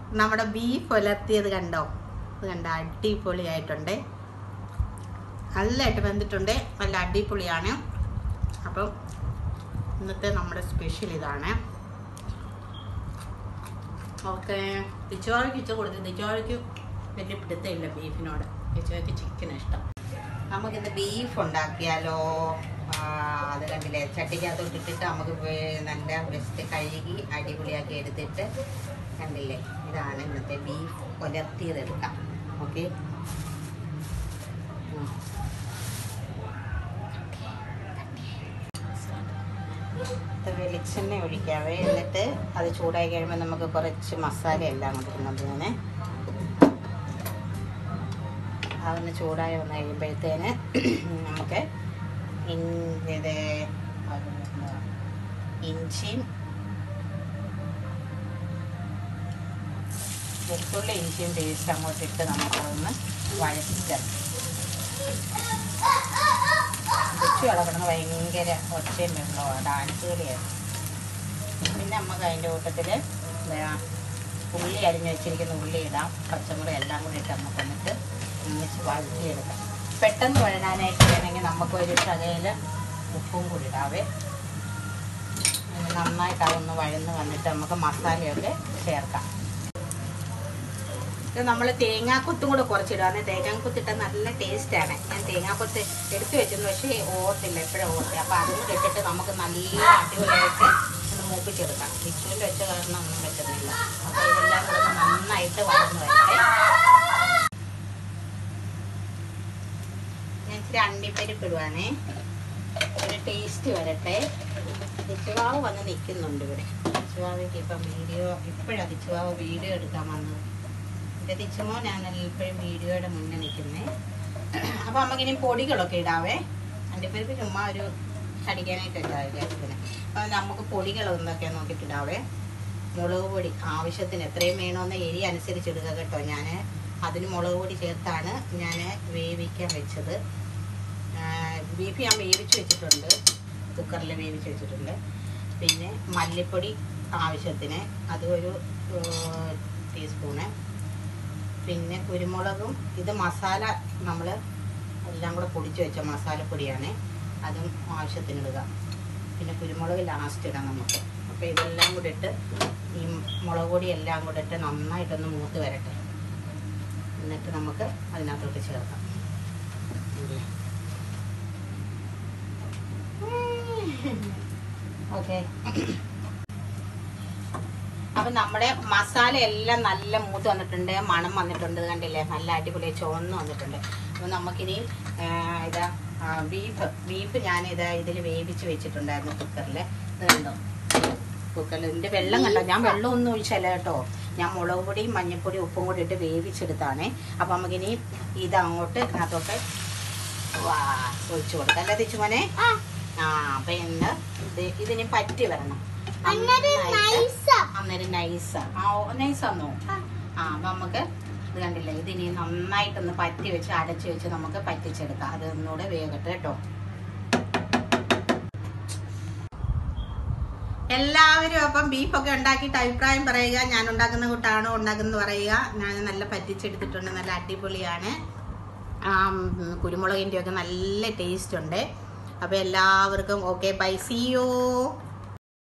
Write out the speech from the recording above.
നമ്മുടെ ബീഫ് ഉലർത്തിയത് കണ്ടോ ഇത് കണ്ടോ അടിപൊളിയായിട്ടുണ്ട് നല്ലതായിട്ട് വെന്തിട്ടുണ്ട് നല്ല അടിപൊളിയാണ് അപ്പം ഇന്നത്തെ നമ്മുടെ സ്പെഷ്യൽ ഇതാണ് ഓക്കെ തിച്ചോറയ്ക്ക് ഇച്ച കൊടുത്തു തിച്ചോറയ്ക്ക് വലിയ പിടുത്തമില്ല ബീഫിനോട് തിച്ചോറയ്ക്ക് ചിക്കൻ ഇഷ്ടം നമുക്കിന്ന് ബീഫ് ഉണ്ടാക്കിയാലോ ആ, അത് കണ്ടില്ലേ ചട്ടിക്കകത്തോട്ട് ഇട്ടിട്ട് നമുക്ക് വേ- നല്ല വെസ്റ്റ് കഴുകി അടിപൊളിയാക്കി എടുത്തിട്ട് കണ്ടില്ലേ ഇതാണ് ഇന്നത്തെ ബീഫ് പുലർത്തിയതെടുക്കാം ഓക്കെ വെളിച്ചെണ്ണ ഒഴിക്കാവേ എന്നിട്ട് അത് ചൂടായി കഴിയുമ്പോൾ നമുക്ക് കുറച്ച് മസാല എല്ലാം കൊണ്ടിരുന്നത് ഞാൻ അതൊന്ന് ചൂടായി വന്നു കഴിയുമ്പോഴത്തേന് നമുക്ക് ഇൻ- ഇത് ഇഞ്ചിയും വെളുത്തുള്ളി ഇഞ്ചിയും പേസ്റ്റ് അങ്ങോട്ട് ഇട്ട് നമുക്കതൊന്ന് വഴറ്റിക്കാം വെച്ച് കിടക്കണത് ഭയങ്കര ഒച്ചയും വെള്ളമാണ് ഡാൻസ് കളിയാണ് പിന്നെ നമുക്ക് അതിൻ്റെ കൂട്ടത്തിൽ ഉള്ളി അരിഞ്ഞ് വെച്ചിരിക്കുന്ന ഉള്ളി ഇടാം പച്ചമുളക് എല്ലാം കൂടി ഇട്ട് നമുക്ക് എന്നിട്ട് ഒന്നിച്ച് വഴറ്റിയെടുക്കാം പെട്ടെന്ന് വഴനാനായിട്ട് വേണമെങ്കിൽ നമുക്ക് ഒരു ശകയിൽ ഉപ്പും കൂടി ഇടാവേ ഇനി നന്നായിട്ട് അതൊന്ന് വഴന്ന് വന്നിട്ട് നമുക്ക് മസാലയൊക്കെ ചേർക്കാം ഇത് നമ്മൾ തേങ്ങാക്കൊത്തും കൂടെ കുറച്ചിടുകയാണ് തേങ്ങാക്കൊത്തിട്ട നല്ല ടേസ്റ്റാണ് ഞാൻ തേങ്ങാക്കൊത്ത് എടുത്തു വെച്ചിരുന്നു പക്ഷേ ഓർത്തില്ല എപ്പോഴും ഓർത്തി അപ്പം അതും കൂടെ ഇട്ടിട്ട് നമുക്ക് നല്ല അടിപൊളിയായിട്ട് ഒന്ന് മൂപ്പിച്ചെടുക്കാം വിച്ചുവിൻ്റെ വെച്ച കാരണം ഒന്നും പറ്റുന്നില്ല അപ്പോൾ ഇതെല്ലാം കൂടെ ഒന്ന് നന്നായിട്ട് വളർന്നു വരട്ടെ ഞാൻ ഇച്ചിരി അണ്ടിപ്പരിപ്പ് ഇടുവാണേ ഒരു ടേസ്റ്റ് വരട്ടെ ദിച്ചുവാവ് വന്ന് നിൽക്കുന്നുണ്ട് ഇവിടെ ദിച്ചുവാവയ്ക്ക് ഇപ്പം വീഡിയോ ഇപ്പോഴാണ് ദിച്ചുവാവ് വീഡിയോ എടുക്കാൻ വന്നത് എൻ്റെ ദിച്ചുമോനാണല്ലോ ഇപ്പോഴും വീഡിയോയുടെ മുന്നേ നിൽക്കുന്നത് അപ്പോൾ നമുക്കിനി പൊടികളൊക്കെ ഇടാവേ അണ്ടിപ്പരിപ്പ് ചുമ്മാ ഒരു കടിക്കാനായിട്ട് വിചാരിച്ചതിന് അപ്പോൾ നമുക്ക് പൊടികൾ എന്തൊക്കെയാണ് നോക്കിയിട്ട് ഇടാവേ മുളക് പൊടി ആവശ്യത്തിന് എത്രയും വേണമെന്ന് എരി അനുസരിച്ച് ഇടുക കേട്ടോ ഞാൻ അതിന് മുളക് പൊടി ചേർത്താണ് ഞാൻ വേവിക്കാൻ വെച്ചത് ബീഫ് ഞാൻ വേവിച്ച് വെച്ചിട്ടുണ്ട് കുക്കറിൽ വേവിച്ച് വെച്ചിട്ടുണ്ട് പിന്നെ മല്ലിപ്പൊടി ആവശ്യത്തിന് അത് ഒരു ഏർ, ടീസ്പൂണ് പിന്നെ കുരുമുളകും ഇത് മസാല നമ്മൾ എല്ലാം കൂടെ പൊടിച്ച് വെച്ച മസാലപ്പൊടിയാണ് അതും ആവശ്യത്തിന് ഇടുക പിന്നെ കുരുമുളക് ലാസ്റ്റ് ഇടാം നമുക്ക് അപ്പോൾ ഇതെല്ലാം കൂടി ഇട്ട് ഈ മുളക് പൊടി എല്ലാം കൂടെ ഇട്ട് നന്നായിട്ടൊന്ന് മൂത്ത് വരട്ടെ എന്നിട്ട് നമുക്ക് അതിനകത്തോട്ട് ചേർക്കാം ഓക്കെ അപ്പൊ നമ്മുടെ മസാല എല്ലാം നല്ല മൂത്ത് വന്നിട്ടുണ്ട് മണം വന്നിട്ടുണ്ട് ഇത് കണ്ടില്ലേ നല്ല അടിപൊളി ചുവന്ന് വന്നിട്ടുണ്ട് അപ്പൊ നമുക്കിനി ആ, ഇതാ ബീഫ് ബീഫ് ഞാൻ ഇതാ ഇതിൽ വേവിച്ച് വെച്ചിട്ടുണ്ടായിരുന്നു കുക്കറിൽ ഇത് കണ്ടോ കുക്കറിൽ ഇതിന്റെ വെള്ളം കണ്ടോ ഞാൻ വെള്ളം ഒന്നും ഒഴിച്ചല്ല കേട്ടോ ഞാൻ മുളക് പൊടിയും മഞ്ഞൾപ്പൊടിയും ഉപ്പും കൂടി ഇട്ട് വേവിച്ചെടുത്താണ് അപ്പൊ നമുക്കിനി ഇത് അങ്ങോട്ട് ഇതിനകത്തോട്ട് വാ ഒഴിച്ചു കൊടുക്കാം അല്ലേ തിച്ചുമോനെ ആ അപ്പൊ ഇന്ന് ഇത് ഇതിനി പറ്റി വരണം നന്നായിട്ട് അന്നേരം നൈസാ ആ നൈസാന്നോ ആ അപ്പൊ നമുക്ക് ഇത് കണ്ടില്ലേ ഇതിനി നന്നായിട്ടൊന്ന് പറ്റി വെച്ച് അടച്ചു വെച്ച് നമുക്ക് പറ്റിച്ചെടുക്കാം അത് ഒന്നുകൂടെ വേഗട്ടെ കേട്ടോ എല്ലാവരും അപ്പം ബീഫൊക്കെ ഉണ്ടാക്കിയിട്ട് അഭിപ്രായം പറയുക ഞാൻ ഉണ്ടാക്കുന്ന കൂട്ടാണോ ഉണ്ടാക്കുന്നത് പറയുക ഞാൻ നല്ല പറ്റിച്ചെടുത്തിട്ടുണ്ട് നല്ല അടിപൊളിയാണ് ആ, ഉം, കുരുമുളകിൻ്റെ ഒക്കെ നല്ല ടേസ്റ്റ് ഉണ്ട് അപ്പോൾ എല്ലാവർക്കും ഓക്കെ ബൈ സി യു